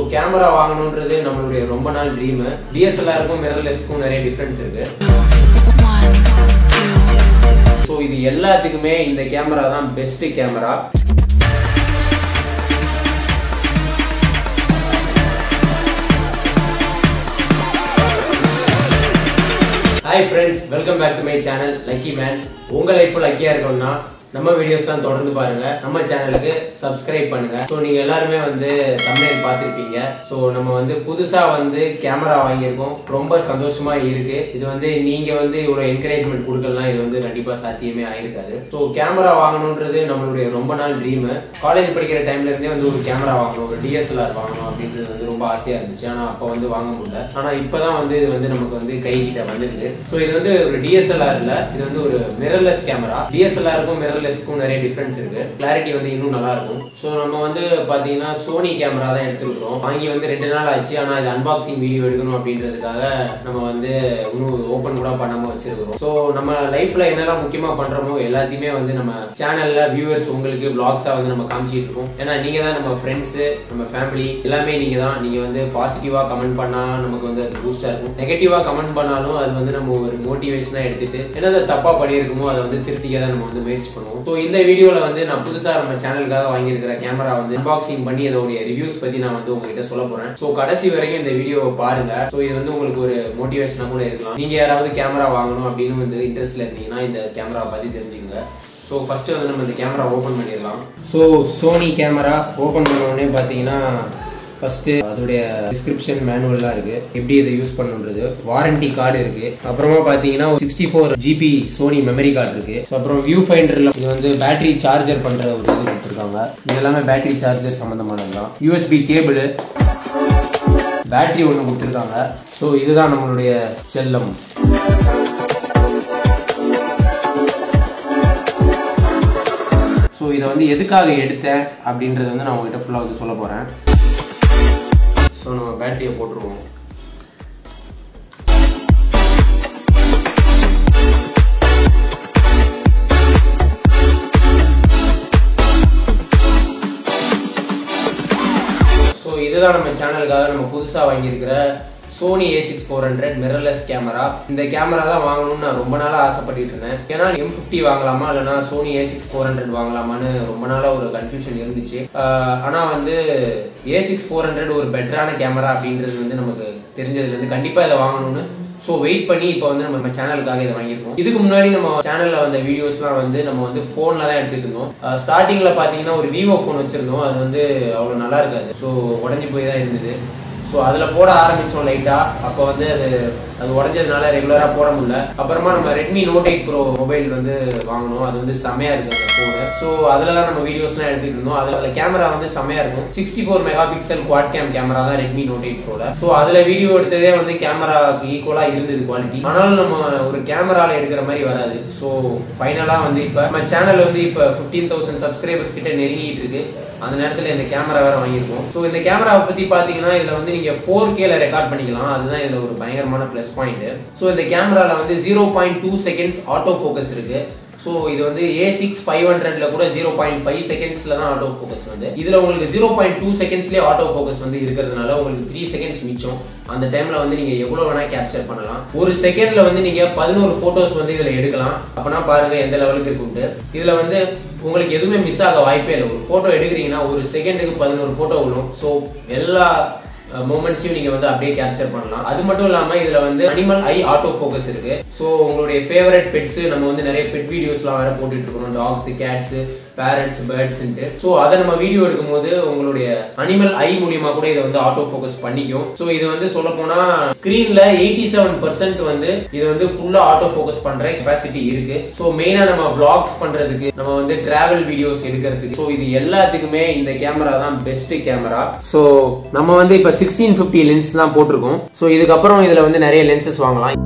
camera வாங்கணுன்றது நம்மளுடைய ரொம்ப நாள் ட்ரீம் டிஎஸ்எல்ஆருக்கும் மிரர்லெஸ்க்கும் நிறைய டிஃப்ரென்ஸ் இருக்கு ஸோ இது எல்லாத்துக்குமே இந்த கேமரா தான் best camera hi friends welcome back to my channel lucky man உங்க லைஃப் லக்கியா இருக்கணும்னா நம்ம வீடியோஸ் தான் தொடர்ந்து பாருங்க நம்ம சேனலுக்கு சப்ஸ்கிரைப் பண்ணுங்க ஸோ நீங்க எல்லாருமே வந்து தமிழ் பார்த்துருப்பீங்க ஸோ நம்ம வந்து புதுசா வந்து கேமரா வாங்கியிருக்கோம் ரொம்ப சந்தோஷமா இருக்கு இது வந்து நீங்க வந்து இவ்வளவு என்கரேஜ்மெண்ட் கொடுக்கலாம் இது வந்து கண்டிப்பா சாத்தியமே ஆயிருக்காது ஸோ கேமரா வாங்கணுன்றது நம்மளுடைய ரொம்ப நாள் ட்ரீம் காலேஜ் படிக்கிற டைம்ல இருந்தே வந்து ஒரு கேமரா வாங்கணும் ஒரு டிஎஸ்எல்ஆர் வாங்கணும் அப்படின்றது வந்து ரொம்ப ஆசையா இருந்துச்சு ஆனா அப்போ வந்து வாங்க முடியல ஆனா இப்பதான் வந்து இது வந்து நமக்கு வந்து கை கிட்ட வந்துருக்கு ஸோ இது வந்து ஒரு டிஎஸ்எல்ஆர் இல்ல இது வந்து ஒரு மிரர்லெஸ் கேமரா டிஎஸ்எல்ஆருக்கும் மிரர்லெஸ்க்கும் நிறைய டிஃபரன்ஸ் இருக்கு கிளாரிட்டி வந்து இன்னும் நல்லா இருக்கும் ஸோ நம்ம வந்து பாத்தீங்கன்னா சோனி கேமரா தான் எடுத்துருக்கோம் வாங்கி வந்து ரெண்டு நாள் ஆச்சு ஆனா இது அன்பாக்சிங் வீடியோ எடுக்கணும் அப்படின்றதுக்காக நம்ம வந்து இன்னும் ஓபன் கூட பண்ணாம வச்சிருக்கிறோம் ஸோ நம்ம லைஃப்ல என்னெல்லாம் முக்கியமா பண்றோமோ எல்லாத்தையுமே வந்து நம்ம சேனல்ல வியூவர்ஸ் உங்களுக்கு பிளாக்ஸா வந்து நம்ம காமிச்சிட்டு இருக்கோம் ஏன்னா நீங்க தான் நம்ம ஃப்ரெண்ட்ஸ் நம்ம ஃபேமிலி எல்லாமே நீங்க தான் நீங்க வந்து பாசிட்டிவா கமெண்ட் பண்ணா நமக்கு வந்து அது பூஸ்டா இருக்கும் நெகட்டிவா கமெண்ட் பண்ணாலும் அது வந்து நம்ம ஒரு மோட்டிவேஷனா எடுத்துட்டு என்னது தப்பா பண்ணியிருக்குமோ அதை வந்து திருத்திக்க தான் நம்ம வந்து முயற்சி பண்ணுவோம் ஸோ இந்த வீடியோல வந்து நான் புதுசா நம்ம சேனலுக்காக வாங்கியிருக்கிற கேமரா வந்து அன்பாக்சிங் பண்ணி அதோடைய ரிவ்யூஸ் பத்தி நான் வந்து உங்ககிட்ட சொல்ல போறேன் ஸோ கடைசி வரைக்கும் இந்த வீடியோவை பாருங்க ஸோ இது வந்து உங்களுக்கு ஒரு மோட்டிவேஷனா கூட இருக்கலாம் நீங்க யாராவது கேமரா வாங்கணும் அப்படின்னு வந்து இன்ட்ரெஸ்ட்ல இருந்தீங்கன்னா இந்த கேமரா பத்தி தெரிஞ்சுக்கங்க ஸோ ஃபர்ஸ்ட் வந்து நம்ம இந்த கேமரா ஓப்பன் பண்ணிடலாம் ஸோ சோனி கேமரா ஓப்பன் பண்ண உடனே பார்த்தீங்கன்னா ஃபர்ஸ்ட் அதோடைய டிஸ்கிரிப்ஷன் மேனுவல்லாம் இருக்கு எப்படி இதை யூஸ் பண்ணுன்றது வாரண்டி கார்டு இருக்கு அப்புறமா பாத்தீங்கன்னா sixty four GB Sony memory card இருக்கு So, அப்புறம் வியூ ஃபைண்டர்ல இது வந்து பேட்டரி சார்ஜர் பண்ற ஒரு இது கொடுத்துருக்காங்க இது எல்லாமே பேட்டரி சார்ஜர் சம்பந்தமானது தான் யூஎஸ்பி கேபிள் பேட்டரி ஒன்று கொடுத்துருக்காங்க ஸோ இதுதான் நம்மளுடைய செல்லம் ஸோ இதை வந்து எதுக்காக எடுத்தேன் அப்படின்றத வந்து நான் உங்ககிட்ட ஃபுல்லாக வந்து சொல்ல போகிறேன் ஸோ நம்ம பேட்டரியை போட்டுருவோம் ஸோ இதுதான் நம்ம சேனலுக்காக நம்ம புதுசாக வாங்கியிருக்கிற Sony A six four hundred mirrorless camera இந்த கேமரா தான் வாங்கணும்னு நான் ரொம்ப நாளாக ஆசைப்பட்டுட்டு இருந்தேன் ஏன்னா எம் ஃபிஃப்டி வாங்கலாமா இல்லைனா Sony A six four hundred வாங்கலாமான்னு ரொம்ப நாளாக ஒரு கன்ஃபியூஷன் இருந்துச்சு ஆஹ் ஆனா வந்து ஏ சிக்ஸ் ஃபோர் ஹண்ட்ரட் ஒரு பெட்டரான கேமரா அப்படின்றது வந்து நமக்கு தெரிஞ்சதுலேருந்து கண்டிப்பாக இதை வாங்கணும்னு ஸோ வெயிட் பண்ணி இப்போ வந்து நம்ம சேனலுக்காக இதை வாங்கியிருக்கோம் இதுக்கு முன்னாடி நம்ம சேனல்ல வந்த வீடியோஸ்லாம் வந்து நம்ம வந்து ஃபோனில் தான் எடுத்துட்டு இருந்தோம் ஸ்டார்டிங்ல பார்த்தீங்கன்னா ஒரு விவோ ஃபோன் வச்சிருந்தோம் அது வந்து அவ்வளோ நல்லா இருக்காது ஸோ உடஞ்சி போய் தான் இருந்தது ஸோ அதில் போட ஆரம்பித்தோம் லைட்டாக அப்போ வந்து அது அது உடஞ்சதுனால ரெகுலராக போட முடியல அப்புறமா நம்ம Redmi Note eight Pro mobile வந்து வாங்கணும் அது வந்து செம்மையா இருக்கு அந்த ஃபோனு ஸோ அதுலலாம் நம்ம வீடியோஸ்லாம் எடுத்துட்டு இருந்தோம் அதில் கேமரா வந்து செம்மையா இருக்கும் sixty four mega pixel quad cam camera தான் ரெட்மி நோட் எயிட் ப்ரோல ஸோ அதில் வீடியோ எடுத்ததே வந்து கேமராக்கு ஈக்குவலாக இருந்தது குவாலிட்டி ஆனாலும் நம்ம ஒரு கேமரால எடுக்கிற மாதிரி வராது ஸோ ஃபைனலாக வந்து இப்போ நம்ம சேனல் வந்து இப்போ ஃபிஃப்டீன் தௌசண்ட் சப்ஸ்கிரைபர்ஸ் கிட்ட நெருங்கிட்டு இருக்கு அந்த நேரத்தில் இந்த கேமரா வேற வாங்கியிருக்கோம் ஸோ இந்த கேமராவை பத்தி பாத்தீங்கன்னா இதுல வந்து நீங்க ஃபோர் கேல ரெக்கார்ட் பண்ணிக்கலாம் அதுதான் இதுல ஒரு பயங்கரமான பிளஸ் பாயிண்ட் ஸோ இந்த கேமரால வந்து zero point two seconds auto focus இருக்கு ஸோ இது வந்து ஏ சிக்ஸ் ஃபைவ் ஹண்ட்ரட்ல கூட ஜீரோ பாயிண்ட் ஃபைவ் செகண்ட்ஸ்ல தான் ஆட்டோ ஃபோக்கஸ் வந்து இதுல உங்களுக்கு ஜீரோ பாயிண்ட் டூ செகண்ட்ஸ்லேயே ஆட்டோ ஃபோக்கஸ் வந்து இருக்கிறதுனால உங்களுக்கு த்ரீ செகண்ட்ஸ் மிச்சம் அந்த டைம்ல வந்து நீங்க எவ்வளவு வேணா கேப்சர் பண்ணலாம் ஒரு செகண்ட்ல வந்து நீங்க பதினோரு போட்டோஸ் வந்து இதுல எடுக்கலாம் அப்பனா பாருங்க எந்த லெவலுக்கு இருக்குன்ட்டு இதுல வந்து உங்களுக்கு எதுவுமே மிஸ் ஆக வாய்ப்பே இல்லை ஒரு போட்டோ எடுக்கிறீங்கன்னா ஒரு செகண்டுக்கு பதினோரு போட்டோ விழும் ஸோ எல்லா மூமெண்ட்ஸையும் நீங்க வந்து அப்படியே கேப்சர் பண்ணலாம் அது மட்டும் இல்லாம இதுல வந்து அனிமல் ஐ ஆட்டோ ஃபோக்கஸ் இருக்கு ஸோ உங்களுடைய ஃபேவரட் பெட்ஸ் நம்ம வந்து நிறைய பெட் வீடியோஸ்லாம் வேற போட்டுட்டு இருக்கோம் டாக்ஸ் கேட்ஸ் பேரண்ட்ஸ் பேர்ட்ஸ்ன்ட்டு ஸோ அதை நம்ம வீடியோ எடுக்கும்போது உங்களுடைய அனிமல் ஐ மூலியமா கூட இதை வந்து ஆட்டோ ஃபோக்கஸ் பண்ணிக்கும் ஸோ இது வந்து சொல்ல போனா ஸ்கிரீன்ல எயிட்டி செவன் பர்சன்ட் வந்து இது வந்து ஃபுல்லா ஆட்டோ ஃபோக்கஸ் பண்ற கெப்பாசிட்டி இருக்கு ஸோ மெயினா நம்ம vlogs பண்றதுக்கு நம்ம வந்து டிராவல் வீடியோஸ் எடுக்கிறதுக்கு ஸோ இது எல்லாத்துக்குமே இந்த கேமரா தான் பெஸ்ட் கேமரா ஸோ நம்ம வந்து இப்ப சிக்ஸ்டீன் பிப்டி லென்ஸ் தான் போட்டிருக்கோம் ஸோ இதுக்கப்புறம் இதுல வந்து நிறைய லென்சஸ் வாங்கலாம்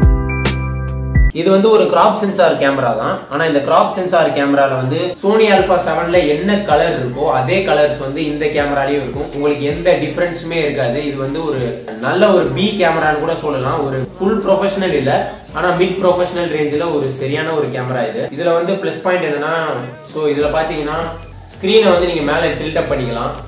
இது வந்து ஒரு கிராப் சென்சார் கேமரா தான் ஆனா இந்த கிராப் சென்சார் கேமரால வந்து சோனி ஆல்பா செவன்ல என்ன கலர் இருக்கோ அதே கலர்ஸ் வந்து இந்த கேமராலயும் இருக்கும் உங்களுக்கு எந்த டிஃபரன்ஸுமே இருக்காது இது வந்து ஒரு நல்ல ஒரு பி கேமரான்னு கூட சொல்லலாம் ஒரு ஃபுல் ப்ரொஃபஷனல் இல்ல ஆனா மிட் ப்ரொஃபஷனல் ரேஞ்சில் ஒரு சரியான ஒரு கேமரா இது இதுல வந்து ப்ளஸ் பாயிண்ட் என்னன்னா ஸோ இதுல பாத்தீங்கன்னா ஸ்கிரீனை வந்து நீங்க மேல டில்ட் அப் பண்ணிக்கலாம்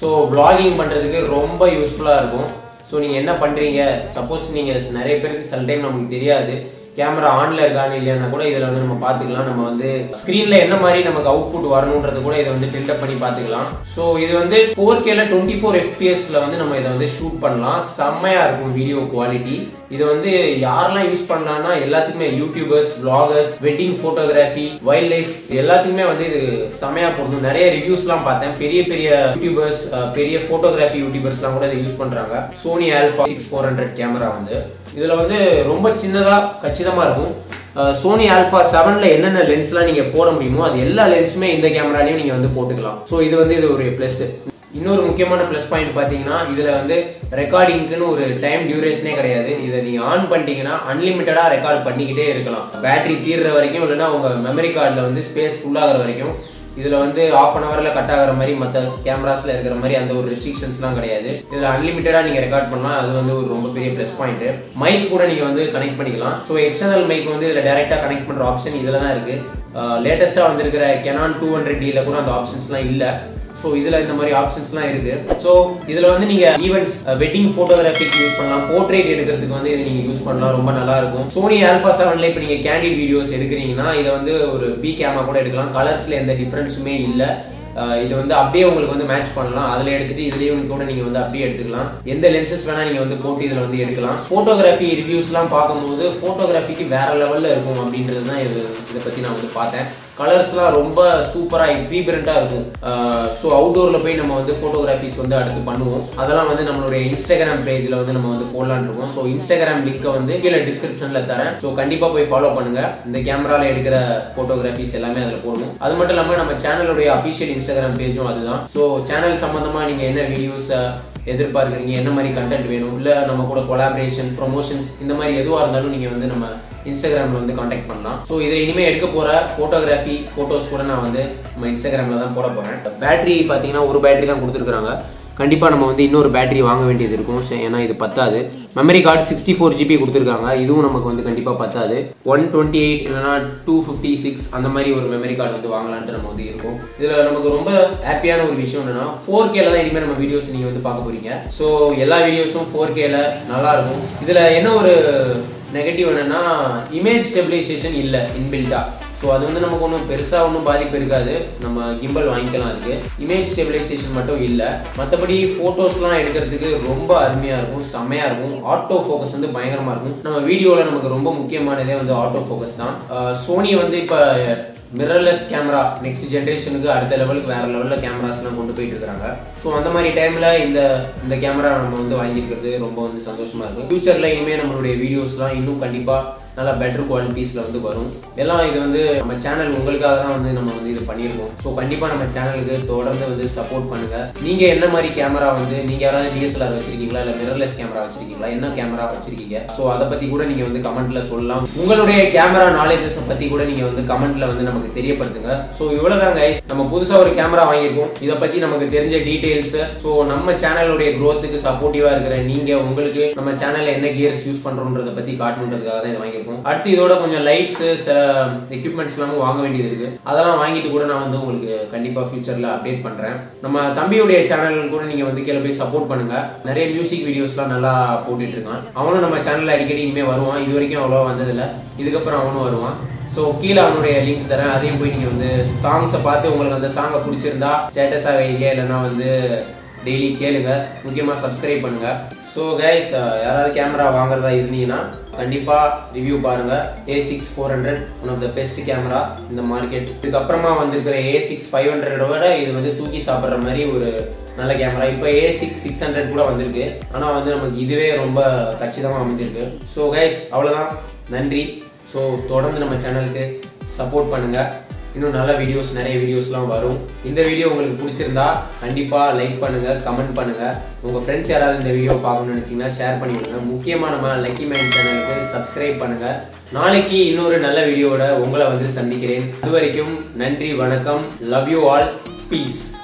ஸோ vlogging பண்றதுக்கு ரொம்ப யூஸ்ஃபுல்லா இருக்கும் ஸோ நீங்க என்ன பண்றீங்க சப்போஸ் நீங்க நிறைய பேருக்கு சில டைம் நமக்கு தெரியாது கேமரா ஆன்ல இருக்கான்னு இல்லையானா கூட இதுல வந்து நம்ம பாத்துக்கலாம் நம்ம வந்து ஸ்கிரீன்ல என்ன மாதிரி நமக்கு அவுட்புட் வரணும்ன்றது கூட இதை வந்து டில்ட் பண்ணி பாத்துக்கலாம் ஸோ இது வந்து ஃபோர் கேல டுவெண்ட்டி ஃபோர் எஃபிஎஸ்ல வந்து நம்ம இதை வந்து ஷூட் பண்ணலாம் செம்மையா இருக்கும் வீடியோ குவாலிட்டி இது வந்து யாரெல்லாம் யூஸ் பண்ணலாம்னா எல்லாத்துக்குமே YouTubers vloggers wedding photography wildlife எல்லாத்துக்குமே வந்து இது செமையா பொருந்தும் நிறைய ரிவ்யூஸ்லாம் பார்த்தேன் பெரிய பெரிய யூடியூபர்ஸ் பெரிய போட்டோகிராஃபி யூடியூபர்ஸ்லாம் கூட இதை யூஸ் பண்றாங்க Sony Alpha six four hundred camera வந்து இதுல வந்து ரொம்ப சின்னதா கச்சிதமா இருக்கும் சோனி ஆல்பா செவன்ல என்னென்ன லென்ஸ்லாம் நீங்க போட முடியுமோ அது எல்லா லென்ஸுமே இந்த கேமராலையும் நீங்க வந்து போட்டுக்கலாம் ஸோ இது வந்து இது ஒரு பிளஸ் இன்னொரு முக்கியமான ப்ளஸ் பாயிண்ட் பாத்தீங்கன்னா இதுல வந்து ரெக்கார்டிங்க்குன்னு ஒரு டைம் டியூரேஷனே கிடையாது இதை நீங்க ஆன் பண்ணிட்டீங்கன்னா அன்லிமிட்டடா ரெக்கார்ட் பண்ணிக்கிட்டே இருக்கலாம் பேட்டரி தீர்ற வரைக்கும் இல்லைன்னா உங்க மெமரி கார்டில் வந்து ஸ்பேஸ் ஃபுல் ஆகிற வரைக்கும் இதுல வந்து ஆஃப் அன் ஹவர்ல கட் ஆகிற மாதிரி மற்ற கேமராஸ்ல இருக்கிற மாதிரி அந்த ஒரு ரெஸ்ட்ரிக்ஷன்ஸ்லாம் கிடையாது இதுல அன்லிமிட்டடா நீங்க ரெக்கார்ட் பண்ணலாம் அது வந்து ஒரு ரொம்ப பெரிய ப்ளஸ் பாயிண்ட் மைக் கூட நீங்க வந்து கனெக்ட் பண்ணிக்கலாம் ஸோ எக்ஸ்டர்னல் மைக் வந்து இதுல டைரக்டா கனெக்ட் பண்ற ஆப்ஷன் இதுல தான் இருக்கு லேட்டஸ்டா வந்திருக்கிற கெனான் டூ ஹண்ட்ரட் டில கூட அந்த ஆப்ஷன்ஸ்லாம் இல்ல ஸோ இதுல இந்த மாதிரி ஆப்ஷன்ஸ்லாம் இருக்கு ஸோ இதுல வந்து நீங்க ஈவெண்ட்ஸ் வெட்டிங் போட்டோகிராஃபிக் யூஸ் பண்ணலாம் போர்ட்ரேட் எடுக்கிறதுக்கு வந்து இது நீங்க யூஸ் பண்ணலாம் ரொம்ப நல்லா இருக்கும் சோனி ஆல்பா செவன்ல இப்போ நீங்க கேண்டிட் வீடியோஸ் எடுக்கிறீங்கன்னா இதை வந்து ஒரு பி கேமரா கூட எடுக்கலாம் கலர்ஸ்ல எந்த டிஃபரன்ஸுமே இல்லை அஹ் இது வந்து அப்படியே உங்களுக்கு வந்து மேட்ச் பண்ணலாம் அதுல எடுத்துட்டு இதுலயும் கூட நீங்க வந்து அப்படியே எடுத்துக்கலாம் எந்த லென்சஸ் வேணா நீங்க வந்து போட்டு இதுல வந்து எடுக்கலாம் போட்டோகிராஃபி ரிவ்யூஸ் எல்லாம் பார்க்கும்போது போட்டோகிராஃபிக்கு வேற லெவல்ல இருக்கும் அப்படின்றது தான் இது இதை பத்தி நான் வந்து பார்த்தேன் கலர்ஸ்லாம் ரொம்ப சூப்பரா எக்ஸிபரண்டா இருக்கும் ஸோ அவுட்டோர்ல போய் நம்ம வந்து போட்டோகிராஃபிஸ் வந்து அடுத்து பண்ணுவோம் அதெல்லாம் வந்து நம்மளுடைய இன்ஸ்டாகிராம் பேஜ்ல வந்து நம்ம வந்து போடலான் இருக்கோம் ஸோ இன்ஸ்டாகிராம் லிங்கை வந்து கீழே டிஸ்கிரிப்ஷன்ல தரேன் ஸோ கண்டிப்பா போய் ஃபாலோ பண்ணுங்க இந்த கேமரால எடுக்கிற போட்டோகிராஃபிஸ் எல்லாமே அதுல போடணும் அது மட்டும் இல்லாம நம்ம சேனலுடைய அபிஷியல் இன்ஸ்டாகிராம் பேஜும் அதுதான் ஸோ சேனல் சம்பந்தமா நீங்க என்ன வீடியோஸ் எதிர்பார்க்குறீங்க என்ன மாதிரி கண்டென்ட் வேணும் இல்ல நம்ம கூட கொலாபரேஷன் ப்ரொமோஷன்ஸ் இந்த மாதிரி எதுவா இருந்தாலும் நீங்க வந்து நம்ம இன்ஸ்டாகிராம்ல வந்து காண்டாக்ட் பண்ணலாம் ஸோ இதை இனிமே எடுக்க போற போட்டோகிராஃபி போட்டோஸ் கூட நான் வந்து நம்ம இன்ஸ்டாகிராம்ல தான் போட போறேன் பேட்டரி பாத்தீங்கன்னா ஒரு பேட்டரி தான் கொடுத்துருக்காங்க கண்டிப்பா நம்ம வந்து இன்னொரு பேட்டரி வாங்க வேண்டியது இருக்கும் சரி, ஏன்னா இது பத்தாது memory card sixty four GB கொடுத்துருக்காங்க இதுவும் நமக்கு வந்து கண்டிப்பா பத்தாது ஒன் டுவெண்ட்டி எயிட் இல்லைனா டூ ஃபிஃப்டி சிக்ஸ் அந்த மாதிரி ஒரு மெமரி கார்டு வந்து வாங்கலான்ட்டு நம்ம வந்து இருக்கோம் இதுல நமக்கு ரொம்ப ஹாப்பியான ஒரு விஷயம் என்னன்னா ஃபோர் கேல தான் இனிமேல் நம்ம வீடியோஸ் நீங்க வந்து பார்க்க போறீங்க ஸோ எல்லா வீடியோஸும் ஃபோர் கேல நல்லா இருக்கும் இதுல என்ன ஒரு நெகட்டிவ் என்னன்னா இமேஜ் ஸ்டெபிலைசேஷன் இல்லை இன்பில்டா ஸோ அது வந்து நமக்கு ஒன்றும் பெருசாக ஒன்றும் பாதிப்பு இருக்காது நம்ம கிம்பல் வாங்கிக்கலாம் அதுக்கு இமேஜ் ஸ்டெபிலைசேஷன் மட்டும் இல்லை மற்றபடி ஃபோட்டோஸ்லாம் எடுக்கிறதுக்கு ரொம்ப அருமையாக இருக்கும் செம்மையாக இருக்கும் ஆட்டோ ஃபோக்கஸ் வந்து பயங்கரமாக இருக்கும் நம்ம வீடியோவில் நமக்கு ரொம்ப முக்கியமானதே வந்து ஆட்டோ ஃபோக்கஸ் தான் சோனி வந்து இப்போ மிரர்லெஸ் கேமரா நெக்ஸ்ட் ஜென்ரேஷனுக்கு அடுத்த லெவலுக்கு வேற லெவலில் கேமராஸ்லாம் கொண்டு போயிட்டு இருக்காங்க ஸோ அந்த மாதிரி டைம்ல இந்த இந்த கேமரா நம்ம வந்து வாங்கியிருக்கிறது ரொம்ப வந்து சந்தோஷமா இருக்கு ஃபியூச்சர்ல இனிமே நம்மளுடைய வீடியோஸ்லாம் இன்னும் கண்டிப்பா நல்லா பெட்டர் குவாலிட்டிஸ்ல வந்து வரும் எல்லாம் இது வந்து நம்ம சேனல் உங்களுக்காக தான் வந்து நம்ம வந்து இது பண்ணியிருக்கோம் ஸோ கண்டிப்பா நம்ம சேனலுக்கு தொடர்ந்து வந்து சப்போர்ட் பண்ணுங்க நீங்க என்ன மாதிரி கேமரா வந்து நீங்க யாராவது டிஎஸ்எல்ஆர் வச்சிருக்கீங்களா இல்ல மிரர்லெஸ் கேமரா வச்சிருக்கீங்களா என்ன கேமரா வச்சிருக்கீங்க ஸோ அதை பத்தி கூட நீங்க வந்து கமெண்ட்ல சொல்லலாம் உங்களுடைய கேமரா நாலேஜஸ் பத்தி கூட நீங்க வந்து கமெண்ட்ல வந்து நமக்கு தெரியப்படுத்துங்க ஸோ இவ்வளவுதான் guys நம்ம புதுசா ஒரு கேமரா வாங்கியிருக்கோம் இதை பத்தி நமக்கு தெரிஞ்ச டீடைல்ஸ் ஸோ நம்ம சேனலுடைய growth-க்கு சப்போர்ட்டிவா இருக்கிற நீங்க உங்களுக்கு நம்ம சேனல்ல என்ன கியர்ஸ் யூஸ் பண்றோம்ன்றத பத்தி காட்டணுன்றதுக்காக தான் இதை வாங்கியிருக்கோம் அடுத்து இதோட கொஞ்சம் லைட்ஸ் சில எக்யூப்மெண்ட்ஸ் எல்லாமும் வாங்க வேண்டியது இருக்கு அதெல்லாம் வாங்கிட்டு கூட நான் வந்து உங்களுக்கு கண்டிப்பா ஃபியூச்சர்ல அப்டேட் பண்றேன் நம்ம தம்பியுடைய சேனல் கூட நீங்க வந்து கீழே போய் சப்போர்ட் பண்ணுங்க நிறைய மியூசிக் வீடியோஸ்லாம் நல்லா போட்டுட்டு இருக்கான் அவனும் நம்ம சேனல்ல அடிக்கடி இனிமே வருவான் இது வரைக்கும் அவ்வளோவா வந்ததில்ல இதுக்கப்புறம் அவனும் வருவான் ஸோ கீழே அவனுடைய லிங்க் தரேன் அதையும் போய் நீங்க வந்து சாங்ஸை பார்த்து உங்களுக்கு அந்த சாங்கை பிடிச்சிருந்தா ஸ்டேட்டஸாக வைங்க இல்லைன்னா வந்து டெய்லி கேளுங்க முக்கியமாக சப்ஸ்கிரைப் பண்ணுங்க ஸோ கைஸ் யாராவது கேமரா வாங்குறதா இருந்தீங்கன்னா கண்டிப்பா ரிவ்யூ பாருங்க A six four hundred one of the best camera இந்த மார்க்கெட் இதுக்கப்புறமா வந்திருக்கிற ஏ சிக்ஸ் ஃபைவ் ஹண்ட்ரட விட இது வந்து தூக்கி சாப்பிட்ற மாதிரி ஒரு நல்ல கேமரா இப்போ ஏ சிக்ஸ் சிக்ஸ் ஹண்ட்ரட் கூட வந்திருக்கு ஆனால் வந்து நமக்கு இதுவே ரொம்ப கச்சிதமாக அமைஞ்சிருக்கு ஸோ கைஸ் அவ்வளோதான் நன்றி ஸோ தொடர்ந்து நம்ம சேனலுக்கு சப்போர்ட் பண்ணுங்க இன்னும் நல்ல வீடியோஸ் நிறைய வீடியோஸ்லாம் வரும் இந்த வீடியோ உங்களுக்கு பிடிச்சிருந்தா கண்டிப்பாக லைக் பண்ணுங்க கமெண்ட் பண்ணுங்க உங்க ஃப்ரெண்ட்ஸ் யாராவது இந்த வீடியோ பார்க்கணும்னு நினைச்சீங்கன்னா ஷேர் பண்ணி விடுங்க முக்கியமா நம்ம லக்கி மேன் சேனலுக்கு சப்ஸ்கிரைப் பண்ணுங்க நாளைக்கு இன்னொரு நல்ல வீடியோவோட உங்களை வந்து சந்திக்கிறேன் அது வரைக்கும் நன்றி வணக்கம் லவ் யூ ஆல் பீஸ்